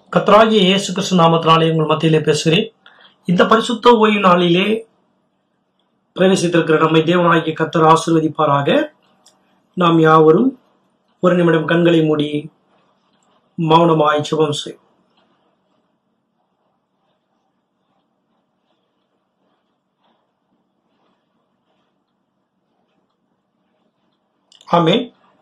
கர்த்தராகிய இயேசு கிறிஸ்து நாமத்தினாலே உங்கள் மத்தியிலே பேசுகிறேன் இந்த பரிசுத்த ஓய்வு நாளிலே பிரவேசித்திருக்கிற நம்மை தேவனாகிய கர்த்தர் ஆசீர்வதிப்பாராக நாம் யாவரும் ஒரு நிமிடம் கண்களை மூடி மௌனமாய் சுபம் செய் ஆமே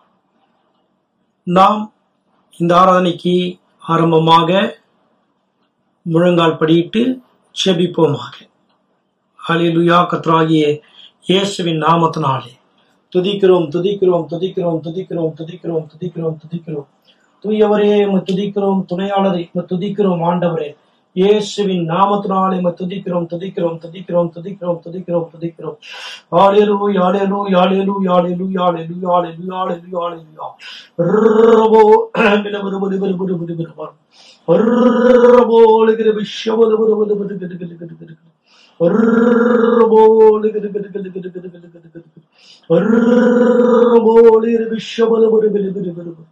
நாம் இந்த ஆராதனைக்கு ஆரம்பமாக முழங்கால் படியிட்டு செபிப்போமாக ஹalleluya கர்த்தராகிய இயேசுவின் நாமத்தினாலே துதிக்கிறோம் துதிக்கிறோம் துதிக்கிறோம் துதிக்கிறோம் துதிக்கிறோம் துதிக்கிறோம் துதிக்கிறோம் தூயவரே உம்மை துதிக்கிறோம் துணையாளரை உம்மை துதிக்கிறோம் ஆண்டவரே இயேசுவின் நாமத்தினாலே உம்மை துதிக்கிறோம் துதிக்கிறோம் துதிக்கிறோம் துதிக்கிறோம் துதிக்கிறோம் துதிக்கிறோம் ஹalleluya ஹalleluya ஹalleluya ஹalleluya ஹalleluya ஹalleluya ஹalleluya ஹalleluya ரபோ பில பில பில பில பில பில பில ரபோ லிகிர பிஷபல பில பில பில பில பில பில பில பில ரபோ லிகிர பில பில பில பில பில பில பில ரபோ லிகிர பிஷபல பில பில பில பில பில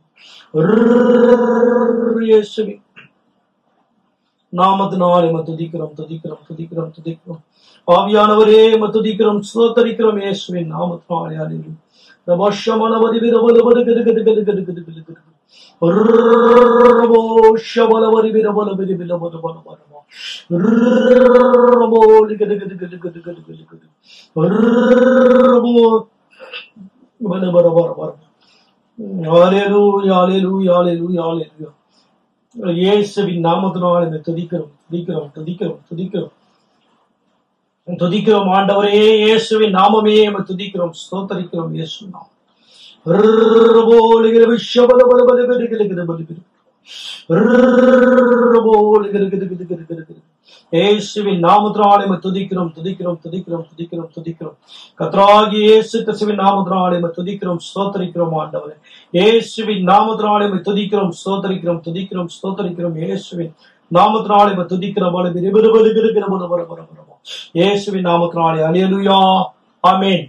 இயேசுவின் நாமத்தினாலே ம துதிக்கிறோம் துதிக்கிறோம் துதிக்கிறோம் துதிக்கிறோம் ஆவியானவரே ம துதிக்கிறோம் சோதரிக்கிறோம் இயேசுவின் நாமத்தினாலே அலிலும் ரபஷமனவதி விரபலபடு கடு கடு கடு கடு கடு கடு கடு ரபோஷபலவரி விரபல விரி விலபல பல பலமா ரபோலி கடு கடு கடு கடு கடு கடு கடு ரபோ பல பல பல பல ஹalleluya ஹalleluya ஹalleluya ஹalleluya இயேசுவின் நாமத்தினாலே இந்த துதிக்கிறோம் துதிக்கிறோம் துதிக்கிறோம் துதிக்கிறோம் துதிக்கிறோம் ஆண்டவரே இயேசுவின் நாமமே நம்ம துதிக்கிறோம் ஸ்தோத்தரிக்கிறோம் இயேசு நாமம் ரபோலிகிற விஷபல பல பல பல கிலுகிற பல பல ரபோலிகிற கிடு கிடு கிடு கிடு கிடு இயேசுவின் நாமத்தினாலே நம்ம துதிக்கிறோம் துதிக்கிறோம் துதிக்கிறோம் துதிக்கிறோம் துதிக்கிறோம் கத்ராகி இயேசு கிறிஸ்துவின் நாமத்தினாலே நம்ம துதிக்கிறோம் ஸ்தோத்தரிக்கிறோம் ஆண்டவரே இயேசுவின் நாமத்தினாலே நம்ம துதிக்கிறோம் ஸ்தோத்தரிக்கிறோம் துதிக்கிறோம் ஸ்தோத்தரிக்கிறோம் இயேசுவின் நாமத்தினாலே நம்ம துதிக்கிறோம் பல பிரி பிரி பிரி பிரி பிரி பல பல பல பல இயேசுவின் நாமத்தினாலே அலியலுயா ஆமென்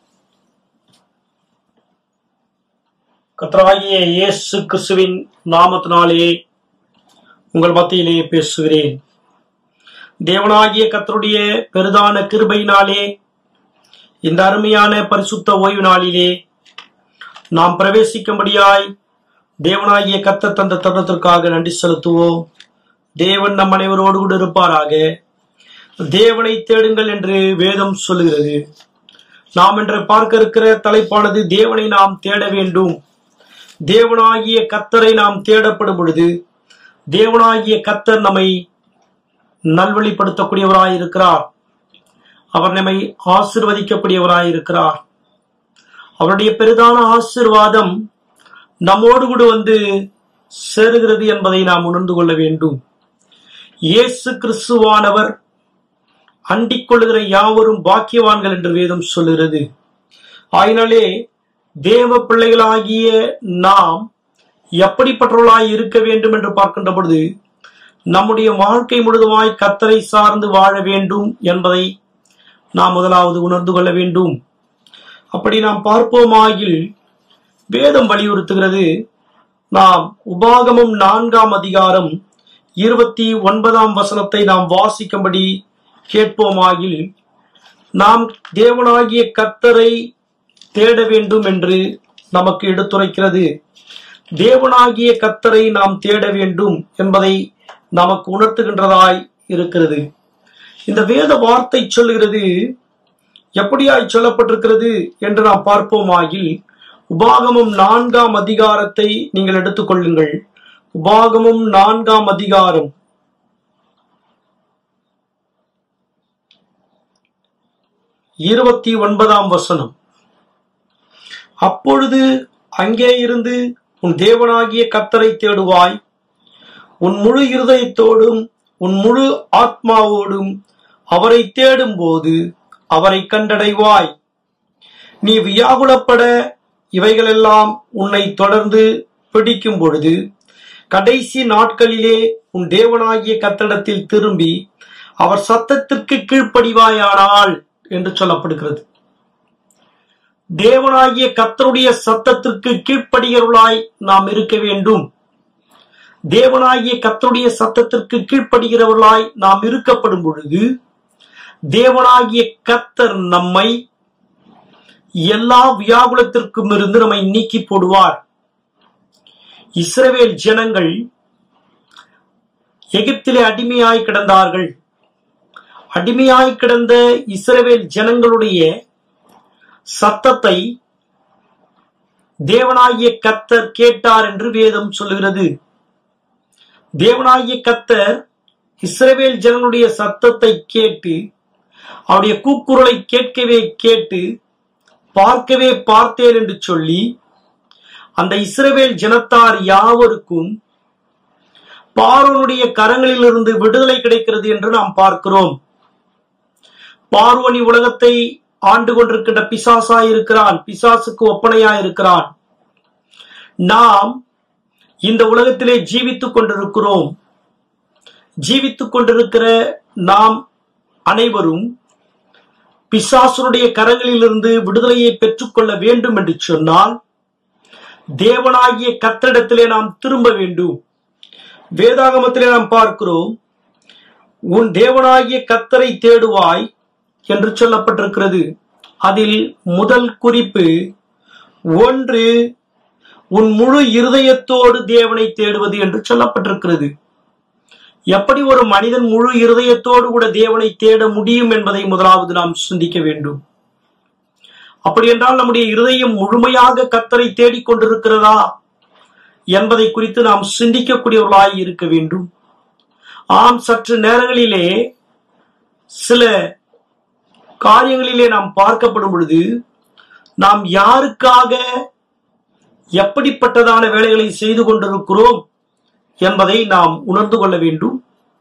கர்த்தராகிய இயேசு கிறிஸ்துவின் நாமத்தினாலே உங்கள் மத்தியிலே பேசுகிறேன் தேவனாகிய கர்த்தருடைய பெரிதான கிருபையினாலே இந்த அருமையான பரிசுத்த ஓய்வு நாளிலே நாம் பிரவேசிக்கும்படியாய் தேவனாகிய கர்த்தர் தந்த தருணத்திற்காக நன்றி செலுத்துவோம் தேவன் நம் அனைவரோடு கூட இருப்பாராக தேவனை தேடுங்கள் என்று வேதம் சொல்லுகிறது நாம் இன்று பார்க்க இருக்கிற தலைப்பானது தேவனை நாம் தேட வேண்டும் தேவனாகிய கத்தரை நாம் தேடப்படும் பொழுது தேவனாகிய கத்தர் நம்மை நல்வழிப்படுத்தக்கூடியவராய் இருக்கிறார் அவர் நம்மை ஆசிர்வதிக்கக்கூடியவராய் இருக்கிறார் அவருடைய பெரிதான ஆசிர்வாதம் நம்மோடு கூட வந்து சேருகிறது என்பதை நாம் உணர்ந்து கொள்ள வேண்டும் இயேசு கிறிஸ்துவானவர் அண்டிக் கொள்ளுகிற யாவரும் பாக்கியவான்கள் என்று வேதம் சொல்லுகிறது ஆயினாலே தேவ பிள்ளைகளாகிய நாம் எப்படிப்பட்டவர்களாய் இருக்க வேண்டும் என்று பார்க்கின்ற பொழுது நம்முடைய வாழ்க்கை முழுதுமாய் கத்தரை சார்ந்து வாழ வேண்டும் என்பதை நாம் முதலாவது உணர்ந்து கொள்ள வேண்டும் அப்படி நாம் பார்ப்போமாகில் வேதம் வலியுறுத்துகிறது நாம் உபாகமம் நான்காம் அதிகாரம் இருபத்தி ஒன்பதாம் வசனத்தை நாம் வாசிக்கும்படி கேட்போமாகில் நாம் தேவனாகிய கத்தரை தேட வேண்டும் என்று நமக்கு எடுத்துரைக்கிறது தேவனாகிய கத்தரை நாம் தேட வேண்டும் என்பதை நமக்கு உணர்த்துகின்றதாய் இருக்கிறது இந்த வேத வார்த்தை சொல்லுகிறது எப்படியாய் சொல்லப்பட்டிருக்கிறது என்று நாம் பார்ப்போமாகில் உபாகமம் நான்காம் அதிகாரத்தை நீங்கள் எடுத்துக்கொள்ளுங்கள் உபாகமம் நான்காம் அதிகாரம் இருபத்தி ஒன்பதாம் வசனம் அப்பொழுது அங்கே இருந்து உன் தேவனாகிய கத்தரை தேடுவாய் உன் முழு இருதயத்தோடும் உன் முழு ஆத்மாவோடும் அவரை தேடும் போது அவரை கண்டடைவாய் நீ வியாகுலப்பட இவைகளெல்லாம் உன்னை தொடர்ந்து பிடிக்கும் பொழுது கடைசி நாட்களிலே உன் தேவனாகிய கத்தடத்தில் திரும்பி அவர் சத்தத்திற்கு கீழ்ப்படிவாயானால் என்று சொல்லப்படுகிறது தேவனாகிய கத்தருடைய சத்தத்திற்கு கீழ்ப்படிகிறவர்களாய் நாம் இருக்க வேண்டும் தேவனாகிய கர்த்தருடைய சத்தத்திற்கு கீழ்ப்படுகிறவர்களாய் நாம் இருக்கப்படும் பொழுது தேவனாகிய கர்த்தர் நம்மை எல்லா வியாகுலத்திற்கும் இருந்து நம்மை நீக்கி போடுவார் இஸ்ரவேல் ஜனங்கள் எகிப்திலே அடிமையாய் கிடந்தார்கள் அடிமையாய் கிடந்த இஸ்ரவேல் ஜனங்களுடைய சத்தத்தை தேவனாகிய கத்தர் கேட்டார் என்று வேதம் சொல்லுகிறது தேவனாகிய கத்தர் இஸ்ரவேல் ஜனங்களுடைய சத்தத்தை கேட்டு அவருடைய கூக்குரலை கேட்கவே கேட்டு பார்க்கவே பார்த்தேன் என்று சொல்லி அந்த இஸ்ரவேல் ஜனத்தார் யாவருக்கும் பார்வனுடைய கரங்களிலிருந்து விடுதலை கிடைக்கிறது என்று நாம் பார்க்கிறோம் பார்வனி உலகத்தை ஆண்டு கொண்டிருக்கின்ற பிசாசாய் இருக்கிறான் பிசாசுக்கு ஒப்பனையாய் இருக்கிறான் நாம் இந்த உலகத்திலே ஜீவித்துக் கொண்டிருக்கிறோம் ஜீவித்துக் கொண்டிருக்கிற நாம் அனைவரும் பிசாசுடைய கரங்களிலிருந்து விடுதலையை பெற்றுக்கொள்ள வேண்டும் என்று சொன்னால் தேவனாகிய கத்தரிடத்திலே நாம் திரும்ப வேண்டும் வேதாகமத்திலே நாம் பார்க்கிறோம் உன் தேவனாகிய கத்தரை தேடுவாய் என்று சொல்லப்பட்டிருக்கிறது அதில் முதல் குறிப்பு ஒன்று உன் முழு இருதயத்தோடு தேவனை தேடுவது என்று சொல்லப்பட்டிருக்கிறது எப்படி ஒரு மனிதன் முழு இருதயத்தோடு கூட தேவனை தேட முடியும் என்பதை முதலாவது நாம் சிந்திக்க வேண்டும் அப்படி என்றால் நம்முடைய இருதயம் முழுமையாக கத்தரை தேடிக் கொண்டிருக்கிறதா என்பதை குறித்து நாம் சிந்திக்கக்கூடியவர்களாய் இருக்க வேண்டும் ஆம் சற்று நேரங்களிலே சில காரியங்களிலே நாம் பார்க்கப்படும் பொழுது நாம் யாருக்காக எப்படிப்பட்டதான வேலைகளை செய்து கொண்டிருக்கிறோம் என்பதை நாம் உணர்ந்து கொள்ள வேண்டும்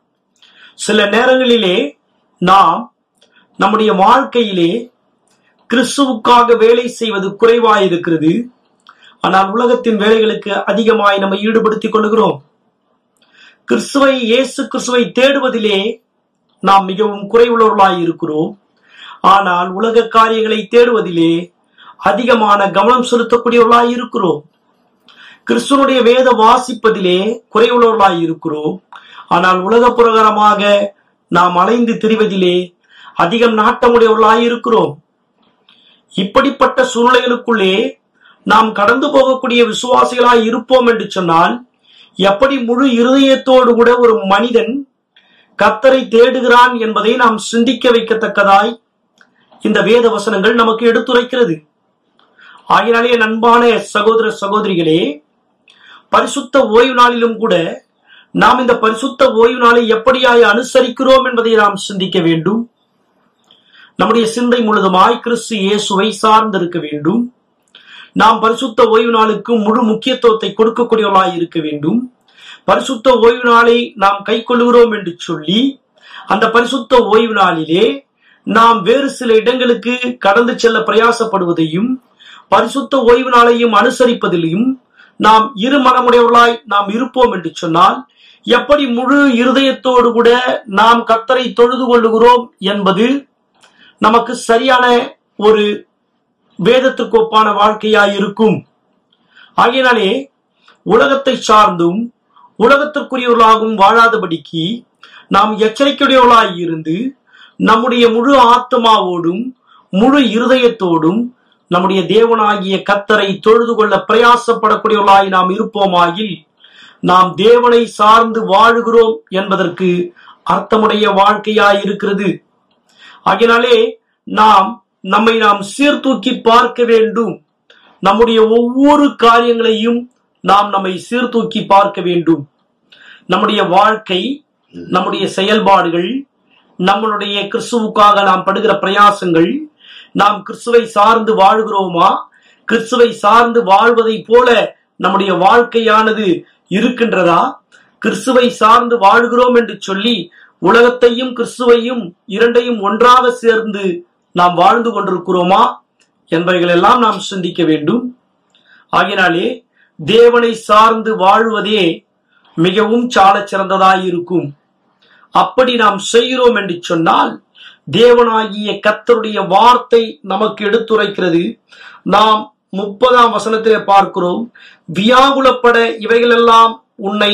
சில நேரங்களிலே நாம் நம்முடைய வாழ்க்கையிலே கிறிஸ்துவுக்காக வேலை செய்வது குறைவாயிருக்கிறது ஆனால் உலகத்தின் வேலைகளுக்கு அதிகமாய் நம்மை ஈடுபடுத்திக் கொள்கிறோம் கிறிஸ்துவை இயேசு கிறிஸ்துவை தேடுவதிலே நாம் மிகவும் குறைவுள்ளவர்களாய் இருக்கிறோம் ஆனால் உலக காரியங்களை தேடுவதிலே அதிகமான கவனம் செலுத்தக்கூடியவர்களாய் இருக்கிறோம் கிறிஸ்துவனுடைய வேத வாசிப்பதிலே குறைவுள்ளவர்களாய் இருக்கிறோம் ஆனால் உலக பிரகாரமாக நாம் அலைந்து திரிவதிலே அதிகம் நாட்டமுடையவர்களாய் இருக்கிறோம் இப்படிப்பட்ட சூழ்நிலைகளுக்குள்ளே நாம் கடந்து போகக்கூடிய விசுவாசிகளாய் இருப்போம் என்று சொன்னால் எப்படி முழு இருதயத்தோடு கூட ஒரு மனிதன் கத்தரை தேடுகிறான் என்பதை நாம் சிந்திக்க வைக்கத்தக்கதாய் இந்த வேத வசனங்கள் நமக்கு எடுத்துரைக்கிறது ஆகினாலே நண்பான சகோதர சகோதரிகளே பரிசுத்த ஓய்வு நாளிலும் கூட நாம் இந்த பரிசுத்த ஓய்வு நாளை எப்படியாய் அனுசரிக்கிறோம் என்பதை நாம் சிந்திக்க வேண்டும் நம்முடைய சிந்தை முழுதுமாய் கிறிஸ்து இயேசுவை சார்ந்திருக்க வேண்டும் நாம் பரிசுத்த ஓய்வு நாளுக்கு முழு முக்கியத்துவத்தை கொடுக்கக்கூடியவர்களாய் இருக்க வேண்டும் பரிசுத்த ஓய்வு நாளை நாம் கை கொள்ளுகிறோம் என்று சொல்லி அந்த பரிசுத்த ஓய்வு நாளிலே நாம் வேறு சில இடங்களுக்கு கடந்து செல்ல பிரயாசப்படுவதையும் பரிசுத்த ஓய்வு நாளையும் அனுசரிப்பதிலையும் நாம் இரு மனமுடையவர்களாய் நாம் இருப்போம் என்று சொன்னால் எப்படி முழு இருதயத்தோடு கூட நாம் கத்தரை தொழுது கொள்ளுகிறோம் என்பது நமக்கு சரியான ஒரு வேதத்துக்கு ஒப்பான வாழ்க்கையாய் இருக்கும் ஆகையினாலே உலகத்தை சார்ந்தும் உலகத்திற்குரியவர்களாகவும் வாழாதபடிக்கு நாம் எச்சரிக்கையுடையவர்களாய் இருந்து நம்முடைய முழு ஆத்மாவோடும் முழு இருதயத்தோடும் நம்முடைய தேவனாகிய கத்தரை தொழுது கொள்ள பிரயாசப்படக்கூடியவர்களாய் நாம் இருப்போமாயில் நாம் தேவனை சார்ந்து வாழுகிறோம் என்பதற்கு அர்த்தமுடைய வாழ்க்கையாய் இருக்கிறது ஆகினாலே நாம் நம்மை நாம் சீர்தூக்கி பார்க்க வேண்டும் நம்முடைய ஒவ்வொரு காரியங்களையும் நாம் நம்மை சீர்தூக்கி பார்க்க வேண்டும் நம்முடைய வாழ்க்கை நம்முடைய செயல்பாடுகள் நம்மளுடைய கிறிஸ்துவுக்காக நாம் படுகிற பிரயாசங்கள் நாம் கிறிஸ்துவை சார்ந்து வாழ்கிறோமா கிறிஸ்துவை சார்ந்து வாழ்வதை போல நம்முடைய வாழ்க்கையானது இருக்கின்றதா கிறிஸ்துவை சார்ந்து வாழ்கிறோம் என்று சொல்லி உலகத்தையும் கிறிஸ்துவையும் இரண்டையும் ஒன்றாக சேர்ந்து நாம் வாழ்ந்து கொண்டிருக்கிறோமா என்பவைகளெல்லாம் நாம் சிந்திக்க வேண்டும் ஆகினாலே தேவனை சார்ந்து வாழ்வதே மிகவும் சாலச் சிறந்ததாய் இருக்கும் அப்படி நாம் செய்கிறோம் என்று சொன்னால் தேவனாகிய கத்தருடைய வார்த்தை நமக்கு எடுத்துரைக்கிறது நாம் முப்பதாம் வசனத்திலே பார்க்கிறோம் வியாகுலப்பட இவைகளெல்லாம் உன்னை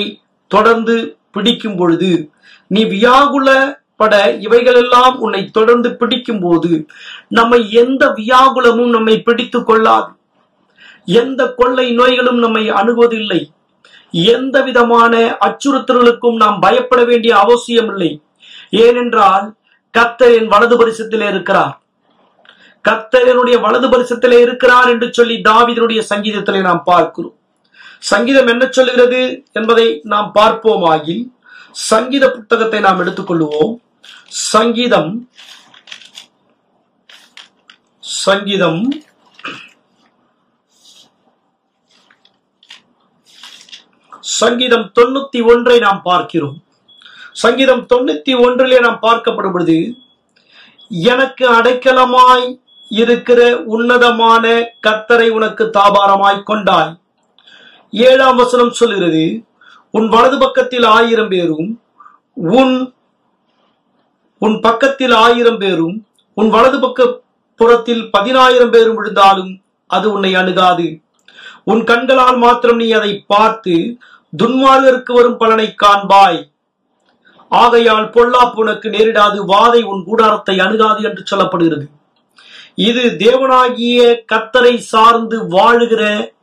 தொடர்ந்து பிடிக்கும் பொழுது நீ வியாகுலப்பட இவைகளெல்லாம் உன்னை தொடர்ந்து பிடிக்கும் போது நம்மை எந்த வியாகுலமும் நம்மை பிடித்துக் கொள்ளாது எந்த கொள்ளை நோய்களும் நம்மை அணுகுவதில்லை எந்த விதமான அச்சுறுத்தல்களுக்கும் நாம் பயப்பட வேண்டிய அவசியம் இல்லை ஏனென்றால் கர்த்தர் என் வலது பரிசத்திலே இருக்கிறார் கர்த்தர் என்னுடைய வலது பரிசத்திலே இருக்கிறார் என்று சொல்லி தாவீதினுடைய சங்கீதத்திலே நாம் பார்க்கிறோம் சங்கீதம் என்ன சொல்லுகிறது என்பதை நாம் பார்ப்போமாகில் சங்கீத புத்தகத்தை நாம் எடுத்துக்கொள்வோம் சங்கீதம் சங்கீதம் சங்கீதம் தொண்ணூத்தி ஒன்றை நாம் பார்க்கிறோம் சங்கீதம் தொண்ணூத்தி ஒன்றிலே நாம் பார்க்கப்படும் பொழுது எனக்கு அடைக்கலமாய் இருக்கிற உன்னதமான கத்தரை உனக்கு தாபாரமாய் கொண்டாய் ஏழாம் வசனம் சொல்கிறது உன் வலது பக்கத்தில் ஆயிரம் பேரும் உன் உன் பக்கத்தில் ஆயிரம் பேரும் உன் வலது பக்க புறத்தில் பதினாயிரம் பேரும் விழுந்தாலும் அது உன்னை அணுகாது உன் கண்களால் மாத்திரம் நீ அதை பார்த்து துன்மார்கருக்கு வரும் பலனை காண்பாய் ஆகையால் பொல்லாப்பு உனக்கு நேரிடாது வாதை உன் கூடாரத்தை அணுகாது என்று சொல்லப்படுகிறது இது தேவனாகிய கத்தரை சார்ந்து வாழுகிற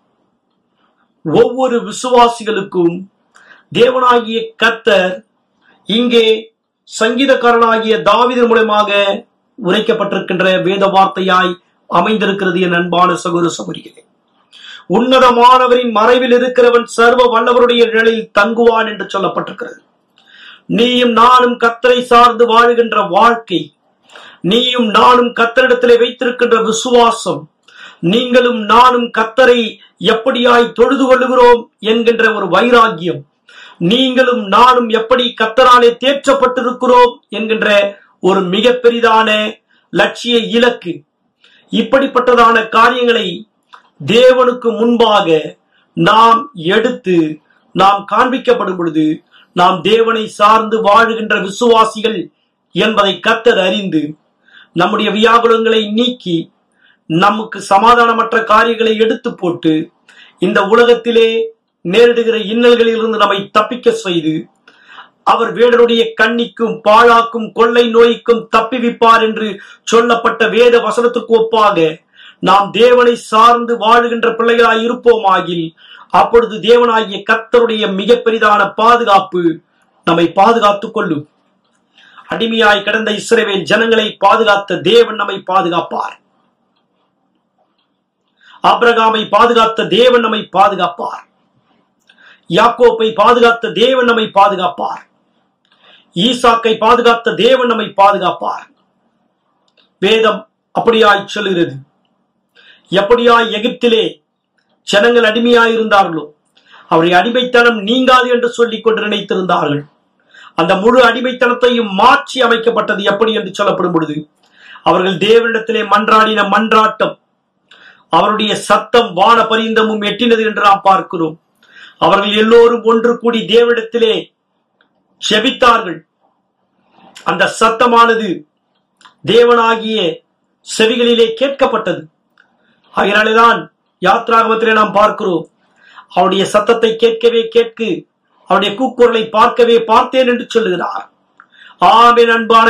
ஒவ்வொரு விசுவாசிகளுக்கும் தேவனாகிய கத்தர் இங்கே சங்கீதக்காரனாகிய தாவிதன் மூலமாக உரைக்கப்பட்டிருக்கின்ற வேத வார்த்தையாய் அமைந்திருக்கிறது என் அன்பான சகோதர சகோதரிகளே உன்னதமானவரின் மறைவில் இருக்கிறவன் சர்வ வல்லவருடைய நிழலில் தங்குவான் என்று சொல்லப்பட்டிருக்கிறது நீயும் நானும் கத்தரை சார்ந்து வாழுகின்ற வாழ்க்கை நீயும் நானும் கத்தரிடத்திலே வைத்திருக்கின்ற விசுவாசம் நீங்களும் நானும் கத்தரை எப்படியாய் தொழுது கொள்ளுகிறோம் என்கின்ற ஒரு வைராக்கியம் நீங்களும் நானும் எப்படி கத்தராலே தேற்றப்பட்டிருக்கிறோம் என்கின்ற ஒரு மிக பெரிதான லட்சிய இலக்கு இப்படிப்பட்டதான காரியங்களை தேவனுக்கு முன்பாக நாம் எடுத்து நாம் காண்பிக்கப்படும் பொழுது நாம் தேவனை சார்ந்து வாழுகின்ற விசுவாசிகள் என்பதை கத்தர் அறிந்து நம்முடைய வியாகுலங்களை நீக்கி நமக்கு சமாதானமற்ற காரியங்களை எடுத்து போட்டு இந்த உலகத்திலே நேரிடுகிற இன்னல்களிலிருந்து நம்மை தப்பிக்க செய்து அவர் வேடனுடைய கண்ணிக்கும் பாழாக்கும் கொள்ளை நோய்க்கும் தப்பிவிப்பார் என்று சொல்லப்பட்ட வேத வசனத்துக்கு ஒப்பாக நாம் தேவனை சார்ந்து வாழுகின்ற பிள்ளைகளாய் இருப்போமாகில் அப்பொழுது தேவனாகிய கர்த்தருடைய மிக பெரிதான பாதுகாப்பு நம்மை பாதுகாத்துக் கொள்ளும் அடிமையாய் கிடந்த இஸ்ரவேல் ஜனங்களை பாதுகாத்த தேவன் நம்மை பாதுகாப்பார் ஆபிரகாமை பாதுகாத்த தேவன் நம்மை பாதுகாப்பார் யாக்கோப்பை பாதுகாத்த தேவன் நம்மை பாதுகாப்பார் ஈசாக்கை பாதுகாத்த தேவன் நம்மை பாதுகாப்பார் வேதம் அப்படியாய் சொல்லுகிறது எப்படியாய் எகிப்திலே ஜனங்கள் அடிமையாய் இருந்தார்களோ அவருடைய அடிமைத்தனம் நீங்காது என்று சொல்லிக் கொண்டு நினைத்திருந்தார்கள் அந்த முழு அடிமைத்தனத்தையும் மாற்றி அமைக்கப்பட்டது எப்படி என்று சொல்லப்படும் பொழுது அவர்கள் தேவனிடத்திலே மன்றாடின மன்றாட்டம் அவருடைய சத்தம் வான பரிந்தமும் எட்டினது என்று நாம் பார்க்கிறோம் அவர்கள் எல்லோரும் ஒன்று கூடி தேவனிடத்திலே செபித்தார்கள் அந்த சத்தமானது தேவனாகிய செவிகளிலே கேட்கப்பட்டது அதனாலேதான் யாத்ராகமத்திலே நாம் பார்க்கிறோம் அவருடைய சத்தத்தை கேட்கவே கேட்கு அவருடைய கூக்குரலை பார்க்கவே பார்த்தேன் என்று சொல்லுகிறார் ஆமென் அன்பான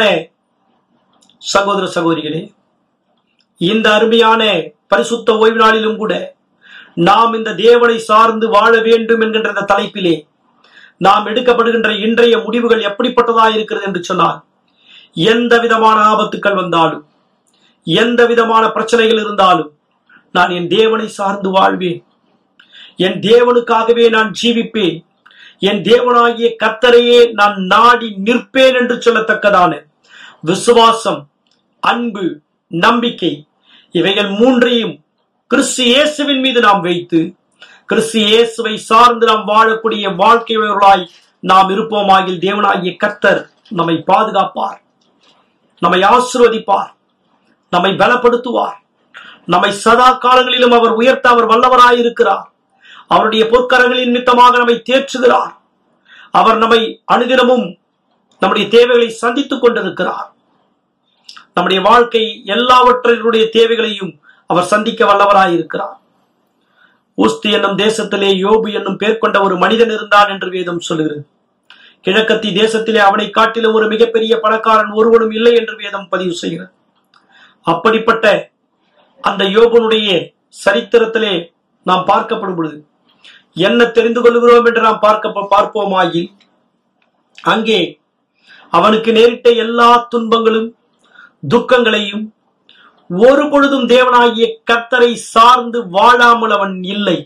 சகோதர சகோதரிகளே இந்த அருமையான பரிசுத்த ஓய்வு நாளிலும் கூட நாம் இந்த தேவனை சார்ந்து வாழ வேண்டும் என்கின்ற இந்த தலைப்பிலே நாம் எடுக்கப்படுகின்ற இன்றைய முடிவுகள் எப்படிப்பட்டதா இருக்கிறது என்று சொன்னால் எந்த விதமான ஆபத்துக்கள் வந்தாலும் எந்த விதமான பிரச்சனைகள் இருந்தாலும் நான் என் தேவனை சார்ந்து வாழ்வேன் என் தேவனுக்காகவே நான் ஜீவிப்பேன் என் தேவனாகிய கத்தரையே நான் நாடி நிற்பேன் என்று சொல்லத்தக்கதான விசுவாசம் அன்பு நம்பிக்கை இவைகள் மூன்றையும் கிறிஸ்து இயேசுவின் மீது நாம் வைத்து கிறிஸ்து இயேசுவை சார்ந்து நாம் வாழக்கூடிய வாழ்க்கையுள்ளவர்களாய் நாம் இருப்போமாகில் தேவனாகிய கர்த்தர் நம்மை பாதுகாப்பார் நம்மை ஆசிர்வதிப்பார் நம்மை பலப்படுத்துவார் நம்மை சதா காலங்களிலும் அவர் உயர்த்த அவர் வல்லவராயிருக்கிறார் அவருடைய பொற்கரங்களின் நிமித்தமாக நம்மை தேற்றுகிறார் அவர் நம்மை அனுதினமும் நம்முடைய தேவைகளை சந்தித்துக் கொண்டிருக்கிறார் நம்முடைய வாழ்க்கை எல்லாவற்றினுடைய தேவைகளையும் அவர் சந்திக்க வல்லவராயிருக்கிறார் ஊஸ்தி என்னும் தேசத்திலே யோபு என்னும் பேர் கொண்ட ஒரு மனிதன் இருந்தான் என்று வேதம் சொல்லுகிறது கிழக்கத்தி தேசத்திலே அவனை காட்டிலும் ஒரு மிகப்பெரிய பணக்காரன் ஒருவனும் இல்லை என்று வேதம் பதிவு செய்கிறது அப்படிப்பட்ட அந்த யோபனுடைய சரித்திரத்திலே நாம் பார்க்கப்படும் பொழுது என்ன தெரிந்து கொள்கிறோம் என்று நாம் பார்க்க பார்ப்போமாயில் அங்கே அவனுக்கு நேரிட்ட எல்லா துன்பங்களும் துக்கங்களையும் ஒரு பொழுதும் தேவனாகிய கர்த்தரை சார்ந்து வாழாமல் அவன் இல்லை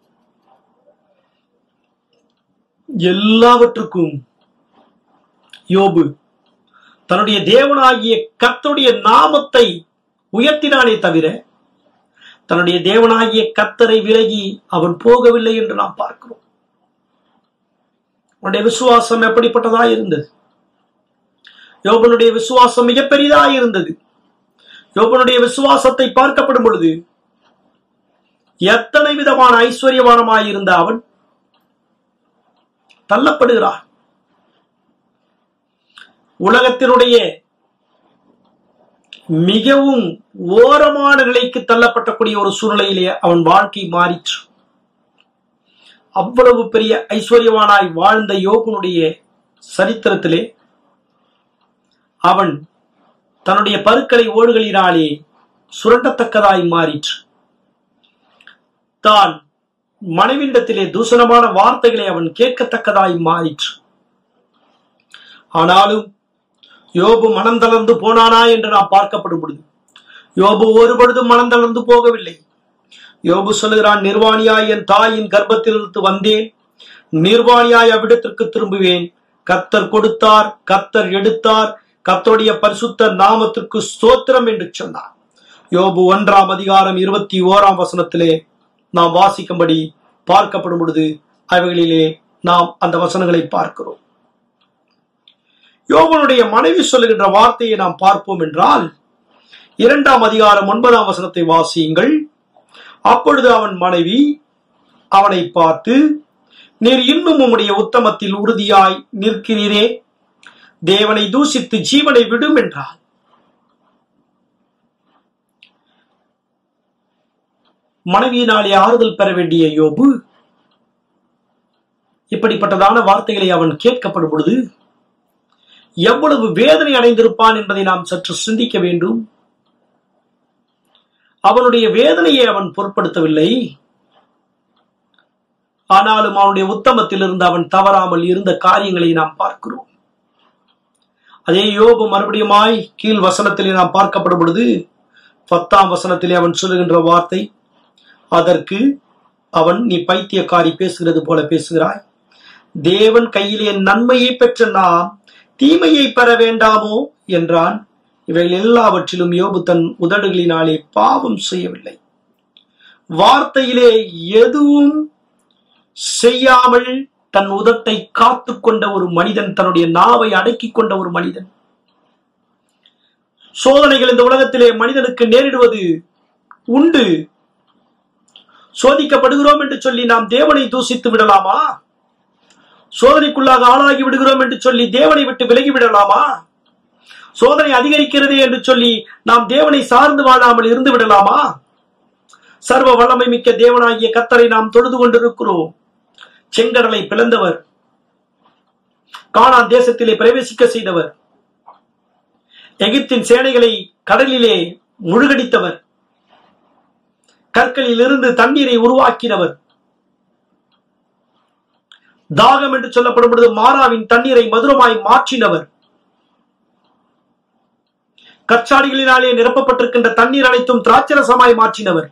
எல்லாவற்றுக்கும் யோபு தன்னுடைய தேவனாகிய கர்த்தருடைய நாமத்தை உயர்த்தினானே தவிர தன்னுடைய தேவனாகிய கர்த்தரை விலகி அவன் போகவில்லை என்று நாம் பார்க்கிறோம் அவனுடைய விசுவாசம் எப்படிப்பட்டதா இருந்தது யோபனுடைய விசுவாசம் மிகப்பெரியதா இருந்தது யோபனுடைய விசுவாசத்தை பார்க்கப்படும் பொழுது எத்தனை விதமான ஐஸ்வர்யவானமாயிருந்த அவன் தள்ளப்படுகிறான் உலகத்தினுடைய மிகவும் ஓரமான நிலைக்கு தள்ளப்பட்டக்கூடிய ஒரு சூழ்நிலையிலே அவன் வாழ்க்கை மாறிற்று அவ்வளவு பெரிய ஐஸ்வர்யவானாய் வாழ்ந்த யோகனுடைய சரித்திரத்திலே அவன் தன்னுடைய பருக்களை ஓடுகளினாலே சுரண்டத்தக்கதாய் மாறிற்று தான் மனைவியிடத்திலே தூசணமான வார்த்தைகளை அவன் கேட்கத்தக்கதாய் மாறிற்று ஆனாலும் யோபு மனம் தளர்ந்து போனானா என்று நாம் பார்க்கப்படும் பொழுது யோபு ஒரு பொழுதும் மனம் தளர்ந்து போகவில்லை யோபு சொல்லுகிறான் நிர்வாணியாய் என் தாயின் கர்ப்பத்திலிருந்து வந்தேன் நிர்வாணியாய் அவ்விடத்திற்கு திரும்புவேன் கத்தர் கொடுத்தார் கத்தர் எடுத்தார் கத்தருடைய பரிசுத்த நாமத்திற்கு ஸ்தோத்திரம் என்று சொன்னார் யோபு ஒன்றாம் அதிகாரம் இருபத்தி ஓராம் வசனத்திலே நாம் வாசிக்கும்படி பார்க்கப்படும் பொழுது அவைகளிலே நாம் அந்த வசனங்களை பார்க்கிறோம் யோபனுடைய மனைவி சொல்லுகின்ற வார்த்தையை நாம் பார்ப்போம் என்றால் இரண்டாம் அதிகாரம் ஒன்பதாம் வசனத்தை வாசியுங்கள் அப்பொழுது அவன் மனைவி அவனை பார்த்து நீர் இன்னும் உம்முடைய உத்தமத்தில் உறுதியாய் நிற்கிறீரே தேவனை தூசித்து ஜீவனை விடும் என்றார் மனைவியினாலே ஆறுதல் பெற வேண்டிய யோபு இப்படிப்பட்டதான வார்த்தைகளை அவன் கேட்கப்படும் பொழுது எவ்வளவு வேதனை அடைந்திருப்பான் என்பதை நாம் சற்று சிந்திக்க வேண்டும் அவனுடைய வேதனையை அவன் பொருட்படுத்தவில்லை ஆனாலும் அவனுடைய உத்தமத்தில் இருந்து அவன் தவறாமல் இருந்த காரியங்களை நாம் பார்க்கிறோம் அதே யோபு மறுபடியுமாய் கீழ் வசனத்திலே நாம் பார்க்கப்படும் பொழுது பத்தாம் வசனத்திலே அவன் சொல்லுகின்ற வார்த்தை அதற்கு அவன் நீ பைத்தியக்காரி பேசுகிறது போல பேசுகிறாய் தேவன் கையிலே நன்மையை பெற்ற நாம் தீமையை பெற வேண்டாமோ என்றான் இவைகள் எல்லாவற்றிலும் யோபு தன் உதடுகளினாலே பாவம் செய்யவில்லை வார்த்தையிலே எதுவும் செய்யாமல் தன் உதட்டை காத்து கொண்ட ஒரு மனிதன் தன்னுடைய நாவை அடக்கி கொண்ட ஒரு மனிதன் சோதனைகள் இந்த உலகத்திலே மனிதனுக்கு நேரிடுவது உண்டு சோதிக்கப்படுகிறோம் என்று சொல்லி நாம் தேவனை தூசித்து விடலாமா சோதனைக்குள்ளாக ஆளாகி விடுகிறோம் என்று சொல்லி தேவனை விட்டு விலகி விடலாமா சோதனை அதிகரிக்கிறது என்று சொல்லி நாம் தேவனை சார்ந்து வாழாமல் இருந்து விடலாமா சர்வ வல்லமை மிக்க தேவனாகிய கத்தரை நாம் தொழுது கொண்டிருக்கிறோம் செங்கடலை பிளந்தவர் கானான் தேசத்திலே பிரவேசிக்க செய்தவர் எகிப்தின் சேனைகளை கடலிலே முழுகடித்தவர் கற்களில் இருந்து தண்ணீரை உருவாக்கினவர் தாகம் என்று சொல்லப்படும் பொழுது மாறாவின் தண்ணீரை மதுரமாய் மாற்றினவர் கற்சாடிகளினாலே நிரப்பப்பட்டிருக்கின்ற தண்ணீர் அனைத்தும் திராட்சரசமாய் மாற்றினவர்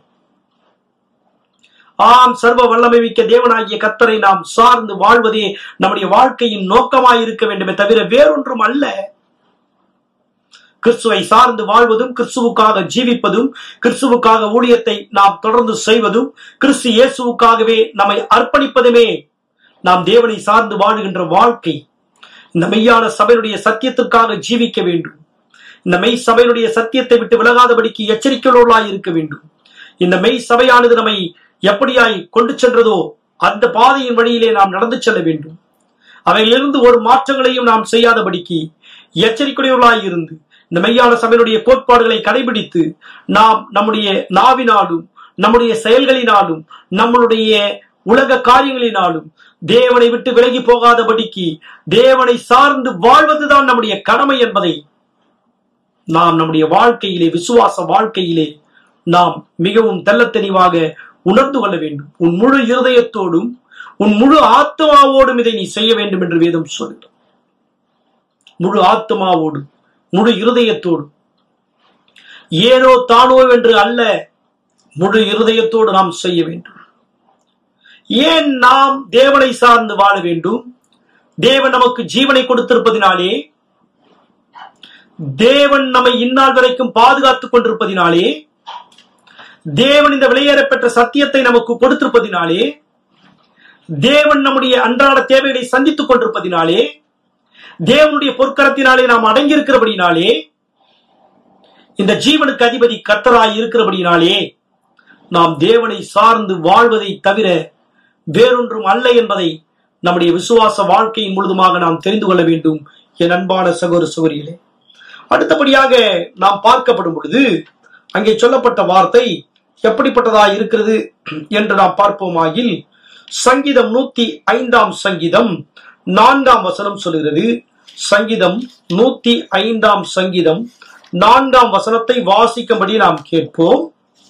ஆம் சர்வ வல்லமை மிக்க தேவனாகிய கத்தரை நாம் சார்ந்து வாழ்வதே நம்முடைய வாழ்க்கையின் நோக்கமாய் இருக்க வேண்டுமே தவிர வேறொன்றும் அல்ல கிறிஸ்துவை சார்ந்து வாழ்வதும் கிறிஸ்துவுக்காக ஜீவிப்பதும் கிறிஸ்துவுக்காக ஊழியத்தை நாம் தொடர்ந்து செய்வதும் கிறிஸ்து இயேசுவுக்காகவே நம்மை அர்ப்பணிப்பதுமே நாம் தேவனை சார்ந்து வாழுகின்ற வாழ்க்கை இந்த மெய்யான சபையினுடைய சத்தியத்திற்காக ஜீவிக்க வேண்டும் இந்த மெய் சபையினுடைய சத்தியத்தை விட்டு விலகாதபடிக்கு எச்சரிக்கையோடாய் இருக்க வேண்டும் இந்த மெய் சபையானது நம்மை எப்படியாய் கொண்டு சென்றதோ அந்த பாதையின் வழியிலே நாம் நடந்து செல்ல வேண்டும் அவையிலிருந்து ஒரு மாற்றங்களையும் நாம் செய்யாதபடிக்கு எச்சரிக்கையுள்ளாய் இருந்து இந்த மெய்யான சபையினுடைய கோட்பாடுகளை கடைபிடித்து நாம் நம்முடைய நாவினாலும் நம்முடைய செயல்களினாலும் நம்மளுடைய உலக காரியங்களினாலும் தேவனை விட்டு விலகி போகாதபடிக்கு தேவனை சார்ந்து வாழ்வதுதான் நம்முடைய கடமை என்பதை நாம் நம்முடைய வாழ்க்கையிலே விசுவாச வாழ்க்கையிலே நாம் மிகவும் தெள்ளத் தெளிவாக உணர்ந்து கொள்ள வேண்டும் உன் முழு இருதயத்தோடும் உன் முழு ஆத்மாவோடும் இதை நீ செய்ய வேண்டும் என்று வேதம் சொல்கிறது முழு ஆத்மாவோடு முழு இருதயத்தோடு ஏனோ தானோ என்று அல்ல முழு இருதயத்தோடு நாம் செய்ய வேண்டும் ஏன் நாம் தேவனை சார்ந்து வாழ வேண்டும் தேவன் நமக்கு ஜீவனை கொடுத்திருப்பதினாலே தேவன் நம்மை இந்நாள் வரைக்கும் பாதுகாத்துக் கொண்டிருப்பதினாலே தேவன் இந்த வெளியேறப்பெற்ற சத்தியத்தை நமக்கு கொடுத்திருப்பதினாலே தேவன் நம்முடைய அன்றாட தேவைகளை சந்தித்துக் கொண்டிருப்பதினாலே தேவனுடைய பொற்கரத்தினாலே நாம் அடங்கியிருக்கிறபடினாலே இந்த ஜீவனுக்கு அதிபதி கர்த்தராய் இருக்கிறபடினாலே நாம் தேவனை சார்ந்து வாழ்வதை தவிர வேறொன்றும் அல்ல என்பதை நம்முடைய விசுவாச வாழ்க்கையின் முழுதுமாக நாம் தெரிந்து கொள்ள வேண்டும் என் அன்பான சகோதர சகோதரிகளே அடுத்தபடியாக நாம் பார்க்கப்படும் பொழுது அங்கே சொல்லப்பட்ட வார்த்தை எப்படிப்பட்டதா இருக்கிறது என்று நாம் பார்ப்போமாயில் சங்கீதம் நூத்தி ஐந்தாம் சங்கீதம் நான்காம் வசனம் சொல்கிறது சங்கீதம் நூத்தி ஐந்தாம் சங்கீதம் நான்காம் வசனத்தை வாசிக்கும்படி நாம் கேட்போம்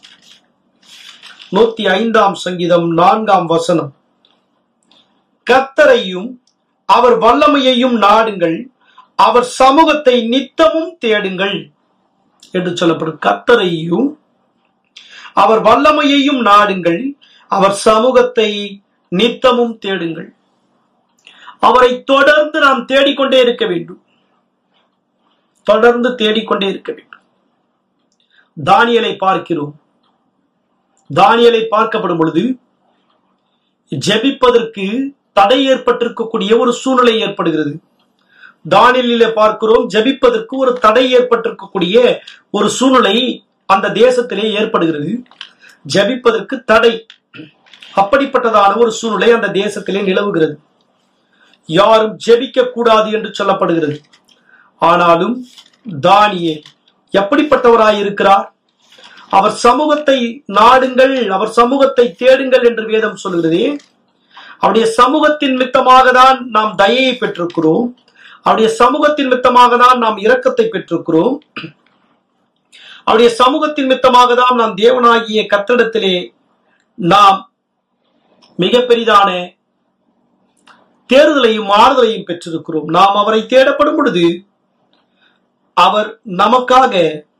நூத்தி ஐந்தாம் சங்கீதம் நான்காம் வசனம் கத்தரையும் அவர் வல்லமையையும் நாடுங்கள் அவர் சமூகத்தை நித்தமும் தேடுங்கள் என்று சொல்லப்படும் கத்தரையும் அவர் வல்லமையையும் நாடுங்கள் அவர் சமூகத்தை நித்தமும் தேடுங்கள் அவரை தொடர்ந்து நாம் தேடிக்கொண்டே இருக்க வேண்டும் தொடர்ந்து தேடிக்கொண்டே இருக்க வேண்டும் தானியலை பார்க்கிறோம் தானியலை பார்க்கப்படும் பொழுது ஜெபிப்பதற்கு தடை ஏற்பட்டிருக்கக்கூடிய ஒரு சூழ்நிலை ஏற்படுகிறது தானியலிலே பார்க்கிறோம் ஜெபிப்பதற்கு ஒரு தடை ஏற்பட்டிருக்கக்கூடிய ஒரு சூழ்நிலை அந்த தேசத்திலே ஏற்படுகிறது ஜெபிப்பதற்கு தடை அப்படிப்பட்டதான ஒரு சூழ்நிலை அந்த தேசத்திலே நிலவுகிறது யாரும் ஜெபிக்க கூடாது என்று சொல்லப்படுகிறது ஆனாலும் தானியேல் எப்படிப்பட்டவராய் இருக்கிறார் அவர் சமூகத்தை நாடுங்கள் அவர் சமூகத்தை தேடுங்கள் என்று வேதம் சொல்கிறதே அவருடைய சமூகத்தின் மித்தமாக தான் நாம் தயையை பெற்றிருக்கிறோம் அவருடைய சமூகத்தின் மித்தமாக தான் நாம் இரக்கத்தை பெற்றிருக்கிறோம் அவருடைய சமூகத்தின் மித்தமாக தான் நாம் தேவனாகிய கத்திடத்திலே நாம் மிக பெரிதான தேர்தலையும் ஆறுதலையும் பெற்றிருக்கிறோம் நாம் அவரை தேடப்படும் பொழுது அவர் நமக்காக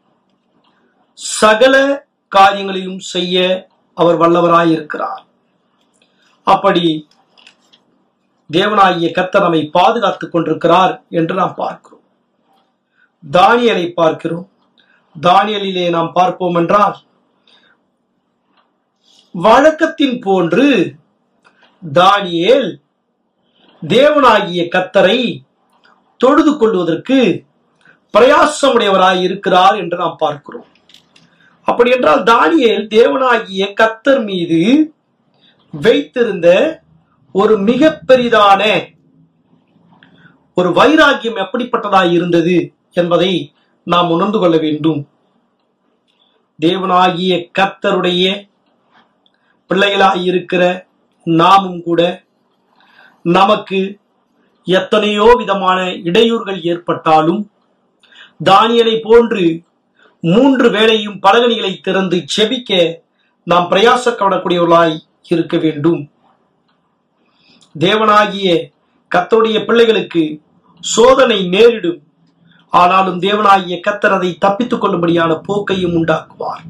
சகல காரியங்களையும் செய்ய அவர் வல்லவராய் இருக்கிறார் அப்படி தேவனாகிய கர்த்தர் நம்மை பாதுகாத்துக் கொண்டிருக்கிறார் என்று நாம் பார்க்கிறோம் தானியலை பார்க்கிறோம் தானியலிலே நாம் பார்ப்போம் என்றால் வழக்கத்தின் போன்று தானியேல் தேவனாகிய கத்தரை தொழுது கொள்வதற்கு பிரயாசமுடையவராய் இருக்கிறார் என்று நாம் பார்க்கிறோம் அப்படி என்றால் தானியேல் தேவனாகிய கத்தர் மீது வைத்திருந்த ஒரு மிக பெரிதான ஒரு வைராக்கியம் எப்படிப்பட்டதாய் இருந்தது என்பதை நாம் உணர்ந்து கொள்ள வேண்டும் தேவனாகிய கத்தருடைய பிள்ளைகளாய் இருக்கிற நாமும் கூட நமக்கு எத்தனையோ விதமான இடையூறுகள் ஏற்பட்டாலும் தானியலை போன்று மூன்று வேளையும் பலகணிகளை திறந்து செபிக்க நாம் பிரயாசப்படக்கூடியவர்களாய் இருக்க வேண்டும் தேவனாகிய கத்தருடைய பிள்ளைகளுக்கு சோதனை நேரிடும் ஆனாலும் தேவனாகிய கத்தர் அதை தப்பித்துக் கொள்ளும்படியான போக்கையும் உண்டாக்குவார்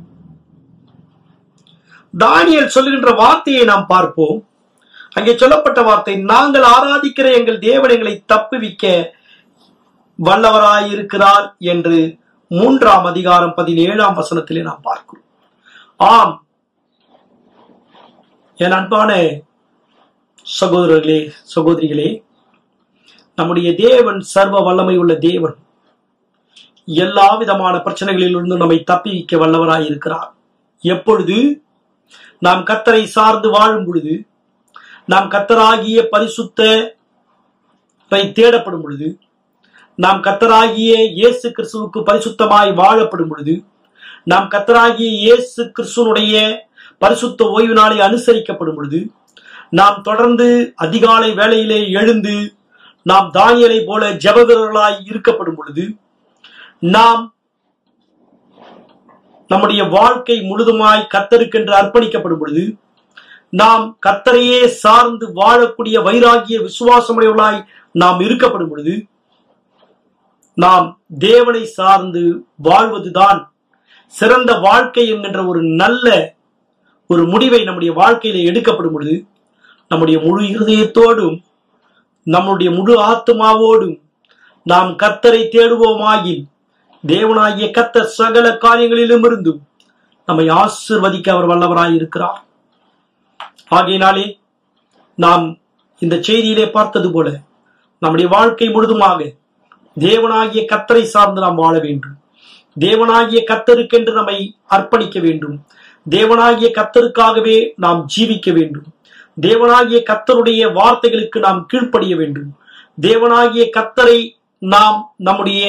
தானியல் சொல்லுகின்ற வார்த்தையை நாம் பார்ப்போம் அங்கே சொல்லப்பட்ட வார்த்தை நாங்கள் ஆராதிக்கிற எங்கள் தேவன் எங்களை தப்புவிக்க வல்லவராயிருக்கிறார் என்று மூன்றாம் அதிகாரம் பதினேழாம் வசனத்திலே நாம் பார்க்கிறோம் ஆம் என் அன்பான சகோதரர்களே சகோதரிகளே நம்முடைய தேவன் சர்வ வல்லமை உள்ள தேவன் எல்லா விதமான பிரச்சனைகளிலிருந்து நம்மை தப்பிக்க வல்லவராய் இருக்கிறார் எப்பொழுது நாம் கத்தரை சார்ந்து வாழும் பொழுது நாம் கத்தராகிய பரிசுத்தை தேடப்படும் பொழுது நாம் கத்தராகிய இயேசு கிறிஸ்துவுக்கு பரிசுத்தமாய் வாழப்படும் பொழுது நாம் கத்தராகிய இயேசு கிறிஸ்துவனுடைய பரிசுத்த ஓய்வு நாளை அனுசரிக்கப்படும் பொழுது நாம் தொடர்ந்து அதிகாலை வேளையிலே எழுந்து நாம் தானியலை போல ஜபவீரர்களாய் இருக்கப்படும் பொழுது நாம் நம்முடைய வாழ்க்கை முழுதுமாய் கத்தருக்கென்று அர்ப்பணிக்கப்படும் பொழுது நாம் கத்தரையே சார்ந்து வாழக்கூடிய வைராகிய விசுவாசமுடையவர்களாய் நாம் இருக்கப்படும் பொழுது நாம் தேவனை சார்ந்து வாழ்வதுதான் சிறந்த வாழ்க்கை என்கின்ற ஒரு நல்ல ஒரு முடிவை நம்முடைய வாழ்க்கையில எடுக்கப்படும் பொழுது நம்முடைய முழு இருதயத்தோடும் நம்முடைய முழு ஆத்மாவோடும் நாம் கத்தரை தேடுவோமாயின் தேவனாகிய கத்தர் சகல காரியங்களிலும் இருந்தும் நம்மை ஆசிர்வதிக்க அவர் வல்லவராய் இருக்கிறார் ஆகையினாலே நாம் இந்த செய்தியிலே பார்த்தது போல நம்முடைய வாழ்க்கை முழுதுமாக தேவனாகிய கத்தரை சார்ந்து நாம் வாழ வேண்டும் தேவனாகிய கத்தருக்கென்று நம்மை அர்ப்பணிக்க வேண்டும் தேவனாகிய கத்தருக்காகவே நாம் ஜீவிக்க வேண்டும் தேவனாகிய கத்தருடைய வார்த்தைகளுக்கு நாம் கீழ்ப்படிய வேண்டும் தேவனாகிய கத்தரை நாம் நம்முடைய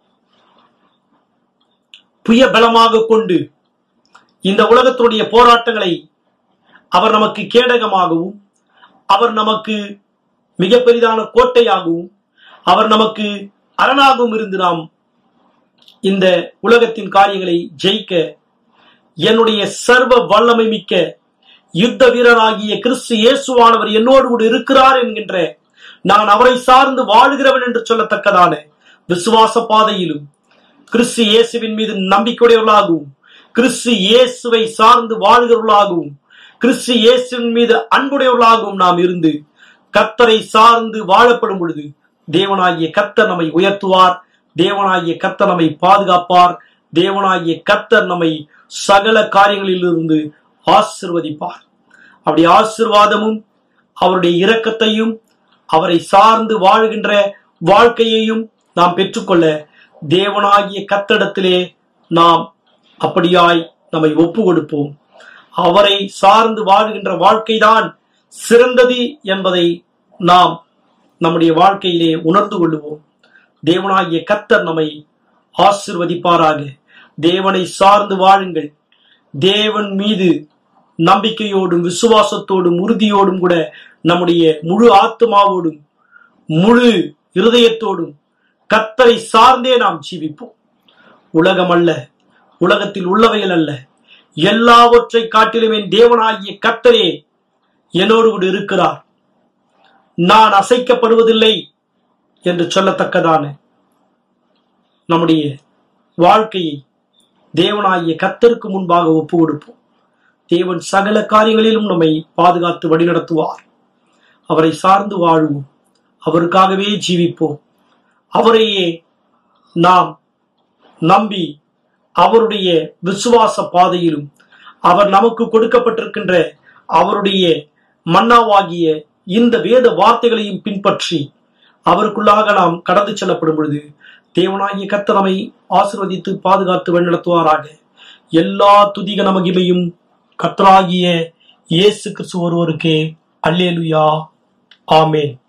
புய பலமாக கொண்டு இந்த உலகத்தினுடைய போராட்டங்களை அவர் நமக்கு கேடகமாகவும் அவர் நமக்கு மிக பெரிதான கோட்டையாகவும் அவர் நமக்கு அரணாகவும் இருந்து நாம் இந்த உலகத்தின் காரியங்களை ஜெயிக்க என்னுடைய சர்வ வல்லமை மிக்க யுத்த வீரராகிய கிறிஸ்து இயேசுவானவர் என்னோடு கூட இருக்கிறார் என்கின்ற நான் அவரை சார்ந்து வாழுகிறவன் என்று சொல்லத்தக்கதான விசுவாச பாதையிலும் கிறிஸ்து இயேசுவின் மீது நம்பிக்கையுடையவர்களாகவும் கிறிஸ்து இயேசுவை சார்ந்து வாழ்கிறவர்களாகவும் கிறிஸ்து இயேசுவின் மீது அன்புடையவர்களாகவும் நாம் இருந்து கத்தரை சார்ந்து வாழப்படும் பொழுது தேவனாகிய கத்தர் நம்மை உயர்த்துவார் தேவனாகிய கத்தர் நம்மை பாதுகாப்பார் தேவனாகிய கத்தர் நம்மை சகல காரியங்களிலிருந்து ஆசிர்வதிப்பார் அப்படி ஆசிர்வாதமும் அவருடைய இரக்கத்தையும் அவரை சார்ந்து வாழ்கின்ற வாழ்க்கையையும் நாம் பெற்றுக்கொள்ள தேவனாகிய கத்தடத்திலே நாம் அப்படியாய் நம்மை ஒப்பு கொடுப்போம் அவரை சார்ந்து வாழ்கின்ற வாழ்க்கைதான் சிறந்தது என்பதை நாம் நம்முடைய வாழ்க்கையிலே உணர்ந்து கொள்ளுவோம் தேவனாகிய கத்தர் நம்மை ஆசிர்வதிப்பாராக தேவனை சார்ந்து வாழுங்கள் தேவன் மீது நம்பிக்கையோடும் விசுவாசத்தோடும் உறுதியோடும் கூட நம்முடைய முழு ஆத்மாவோடும் முழு இருதயத்தோடும் கத்தரை சார்ந்தே நாம் ஜீவிப்போம் உலகம் அல்ல உலகத்தில் உள்ளவைகள் அல்ல எல்லாவற்றை காட்டிலும் என் தேவனாகிய கத்தரே என்னோடு கூட இருக்கிறார் நான் அசைக்கப்படுவதில்லை என்று சொல்லத்தக்கதான நம்முடைய வாழ்க்கையை தேவனாகிய கத்தருக்கு முன்பாக ஒப்பு கொடுப்போம் தேவன் சகல காரியங்களிலும் நம்மை பாதுகாத்து வழிநடத்துவார் அவரை சார்ந்து வாழ்வோம் அவருக்காகவே ஜீவிப்போம் அவரையே நாம் நம்பி அவருடைய விசுவாச பாதையிலும் அவர் நமக்கு கொடுக்கப்பட்டிருக்கின்ற அவருடைய மன்னாவாகிய இந்த வேத வார்த்தைகளையும் பின்பற்றி அவருக்குள்ளாக நாம் கடந்து செல்லப்படும் பொழுது தேவனாகிய கத்தனமை ஆசிர்வதித்து பாதுகாத்து வழிநடத்துவாராக எல்லா துதிக மகிமையும் கத்தராகிய இயேசு கிறிஸ்து ஒருவருக்கே அல்லேலுயா ஆமேன்